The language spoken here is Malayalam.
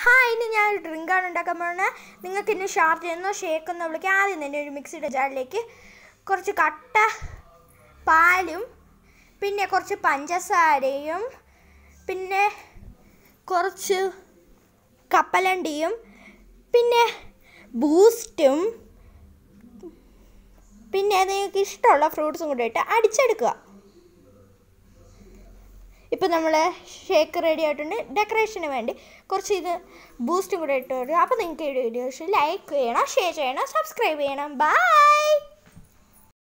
ഹായ് ഇന്ന് ഞാൻ ഒരു ഡ്രിങ്കാണ് ഉണ്ടാക്കാൻ പോകുന്നത് നിങ്ങൾക്ക് ഇന്ന് ഷാർജ് എന്നോ ഷേക്ക് എന്നോ വിളിക്കാം ആദ്യം തന്നെ ഒരു മിക്സിയുടെ ജാറിലേക്ക് കുറച്ച് കട്ട പാലും പിന്നെ കുറച്ച് പഞ്ചസാരയും പിന്നെ കുറച്ച് കപ്പലണ്ടിയും പിന്നെ ബൂസ്റ്റും പിന്നെ നിങ്ങൾക്ക് ഇഷ്ടമുള്ള ഫ്രൂട്ട്സും കൂടെ ഇട്ട് അടിച്ചെടുക്കുക ഇപ്പം നമ്മൾ ഷേക്ക് റെഡി ആയിട്ടുണ്ട് ഡെക്കറേഷന് വേണ്ടി കുറച്ച് ഇത് ബൂസ്റ്റും കൂടെ ഇട്ട് കൊടുക്കുക അപ്പോൾ നിങ്ങൾക്ക് ഈ വീഡിയോ ലൈക്ക് ചെയ്യണം ഷെയർ ചെയ്യണം സബ്സ്ക്രൈബ് ചെയ്യണം ബൈ